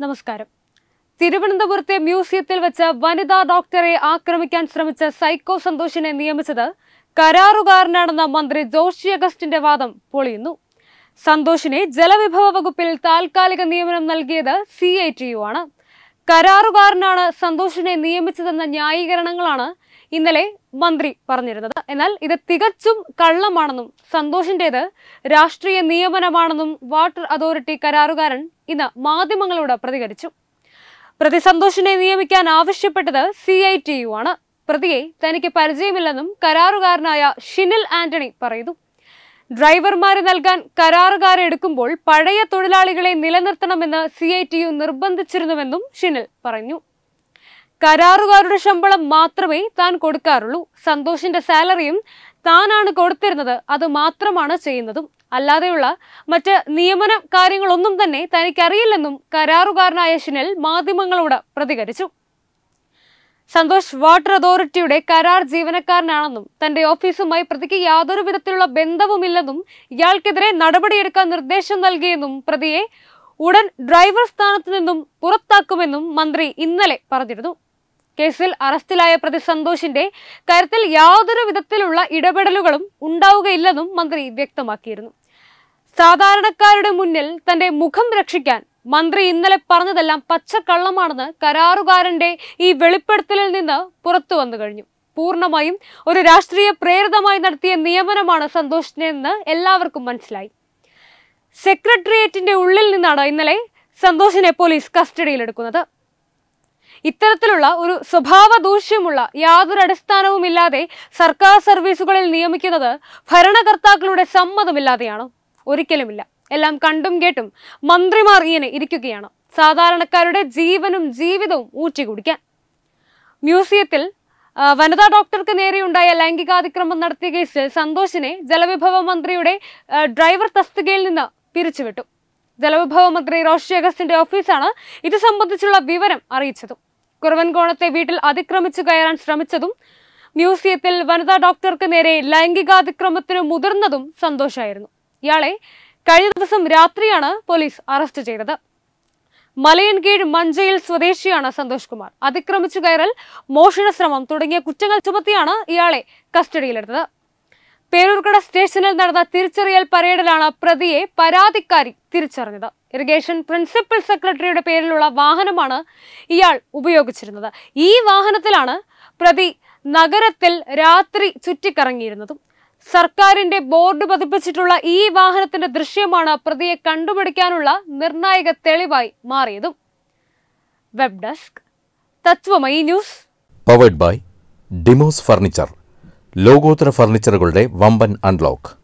നമസ്കാരം തിരുവനന്തപുരത്തെ മ്യൂസിയത്തിൽ വെച്ച് വനിതാ ഡോക്ടറെ ആക്രമിക്കാൻ ശ്രമിച്ച സൈക്കോ സന്തോഷിനെ നിയമിച്ചത് കരാറുകാരനാണെന്ന മന്ത്രി ജോഷി അഗസ്റ്റിന്റെ വാദം പൊളിയുന്നു സന്തോഷിനെ ജലവിഭവ വകുപ്പിൽ താൽക്കാലിക നിയമനം നൽകിയത് സി ഐ ടി യു ആണ് കരാറുകാരനാണ് സന്തോഷിനെ നിയമിച്ചതെന്ന ന്യായീകരണങ്ങളാണ് ഇന്നലെ മന്ത്രി പറഞ്ഞിരുന്നത് എന്നാൽ ഇത് തികച്ചും കള്ളമാണെന്നും സന്തോഷിന്റേത് രാഷ്ട്രീയ നിയമനമാണെന്നും വാട്ടർ അതോറിറ്റി കരാറുകാരൻ ഇന്ന് മാധ്യമങ്ങളോട് പ്രതികരിച്ചു പ്രതി സന്തോഷിനെ നിയമിക്കാൻ ആവശ്യപ്പെട്ടത് സി ഐ ടി യു ആണ് പ്രതിയെ തനിക്ക് പരിചയമില്ലെന്നും കരാറുകാരനായ ഷിനിൽ ആന്റണി പറയുന്നു ഡ്രൈവർമാരെ നൽകാൻ കരാറുകാരെ എടുക്കുമ്പോൾ പഴയ തൊഴിലാളികളെ നിലനിർത്തണമെന്ന് സി ഐ ടി യു നിർബന്ധിച്ചിരുന്നുവെന്നും ഷിനിൽ പറഞ്ഞു കരാറുകാരുടെ ശമ്പളം മാത്രമേ താൻ കൊടുക്കാറുള്ളൂ സന്തോഷിന്റെ സാലറിയും താനാണ് കൊടുത്തിരുന്നത് അത് മാത്രമാണ് ചെയ്യുന്നതും അല്ലാതെയുള്ള മറ്റ് നിയമന കാര്യങ്ങളൊന്നും തന്നെ തനിക്കറിയില്ലെന്നും കരാറുകാരനായ ഷിനിൽ മാധ്യമങ്ങളോട് പ്രതികരിച്ചു സന്തോഷ് വാട്ടർ അതോറിറ്റിയുടെ കരാർ ജീവനക്കാരനാണെന്നും തന്റെ ഓഫീസുമായി പ്രതിക്ക് യാതൊരു വിധത്തിലുള്ള ബന്ധവുമില്ലെന്നും ഇയാൾക്കെതിരെ നടപടിയെടുക്കാൻ നിർദ്ദേശം നൽകിയെന്നും പ്രതിയെ ഉടൻ ഡ്രൈവർ സ്ഥാനത്ത് നിന്നും പുറത്താക്കുമെന്നും മന്ത്രി ഇന്നലെ പറഞ്ഞിരുന്നു കേസിൽ അറസ്റ്റിലായ പ്രതി സന്തോഷിന്റെ കാര്യത്തിൽ യാതൊരു വിധത്തിലുള്ള ഇടപെടലുകളും ഉണ്ടാവുകയില്ലെന്നും മന്ത്രി വ്യക്തമാക്കിയിരുന്നു സാധാരണക്കാരുടെ മുന്നിൽ തന്റെ മുഖം രക്ഷിക്കാൻ മന്ത്രി ഇന്നലെ പറഞ്ഞതെല്ലാം പച്ചക്കള്ളമാണെന്ന് കരാറുകാരന്റെ ഈ വെളിപ്പെടുത്തലിൽ നിന്ന് പുറത്തു വന്നു കഴിഞ്ഞു പൂർണ്ണമായും ഒരു രാഷ്ട്രീയ പ്രേരിതമായി നടത്തിയ നിയമനമാണ് സന്തോഷിനെന്ന് എല്ലാവർക്കും മനസ്സിലായി സെക്രട്ടേറിയറ്റിന്റെ ഉള്ളിൽ നിന്നാണ് ഇന്നലെ സന്തോഷിനെ പോലീസ് കസ്റ്റഡിയിലെടുക്കുന്നത് ഇത്തരത്തിലുള്ള ഒരു സ്വഭാവ ദൂഷ്യമുള്ള യാതൊരു അടിസ്ഥാനവുമില്ലാതെ സർക്കാർ സർവീസുകളിൽ നിയമിക്കുന്നത് ഭരണകർത്താക്കളുടെ സമ്മതമില്ലാതെയാണോ ഒരിക്കലുമില്ല എല്ലാം കണ്ടും കേട്ടും മന്ത്രിമാർ ഇങ്ങനെ ഇരിക്കുകയാണ് സാധാരണക്കാരുടെ ജീവനും ജീവിതവും ഊറ്റിക്കുടിക്കാൻ മ്യൂസിയത്തിൽ ആ, വനിതാ ഡോക്ടർക്ക് നേരെയുണ്ടായ ലൈംഗികാതിക്രമം നടത്തിയ കേസിൽ സന്തോഷിനെ ജലവിഭവ മന്ത്രിയുടെ ആ, ഡ്രൈവർ തസ്തികയിൽ നിന്ന് പിരിച്ചുവിട്ടു ജലവിഭവ മന്ത്രി റോഷി അഗസ്റ്റിന്റെ ഓഫീസാണ് ഇത് സംബന്ധിച്ചുള്ള വിവരം അറിയിച്ചതും കുറവൻകോണത്തെ വീട്ടിൽ അതിക്രമിച്ചു കയറാൻ ശ്രമിച്ചതും മ്യൂസിയത്തിൽ വനിതാ ഡോക്ടർക്ക് നേരെ ലൈംഗികാതിക്രമത്തിന് മുതിർന്നതും സന്തോഷായിരുന്നു ഇയാളെ കഴിഞ്ഞ ദിവസം രാത്രിയാണ് പോലീസ് അറസ്റ്റ് ചെയ്തത് മലയൻകീഴ് മഞ്ചയിൽ സ്വദേശിയാണ് സന്തോഷ് കുമാർ അതിക്രമിച്ചു കയറൽ മോഷണ ശ്രമം തുടങ്ങിയ കുറ്റങ്ങൾ ചുമത്തിയാണ് ഇയാളെ കസ്റ്റഡിയിലെടുത്തത് പേരൂർക്കട സ്റ്റേഷനിൽ നടന്ന തിരിച്ചറിയൽ പരേഡിലാണ് പ്രതിയെ പരാതിക്കാരി തിരിച്ചറിഞ്ഞത് ഇറിഗേഷൻ പ്രിൻസിപ്പൽ സെക്രട്ടറിയുടെ പേരിലുള്ള വാഹനമാണ് ഇയാൾ ഉപയോഗിച്ചിരുന്നത് ഈ വാഹനത്തിലാണ് പ്രതി നഗരത്തിൽ രാത്രി ചുറ്റിക്കറങ്ങിയിരുന്നതും സർക്കാരിന്റെ ബോർഡ് പതിപ്പിച്ചിട്ടുള്ള ഈ വാഹനത്തിന്റെ ദൃശ്യമാണ് പ്രതിയെ കണ്ടുപിടിക്കാനുള്ള നിർണായക തെളിവായി മാറിയതും web desk Thathwamayi news powered by Demos furniture ലോകോത്തര ഫർണിച്ചറുകളുടെ വമ്പൻ അൺലോക്ക്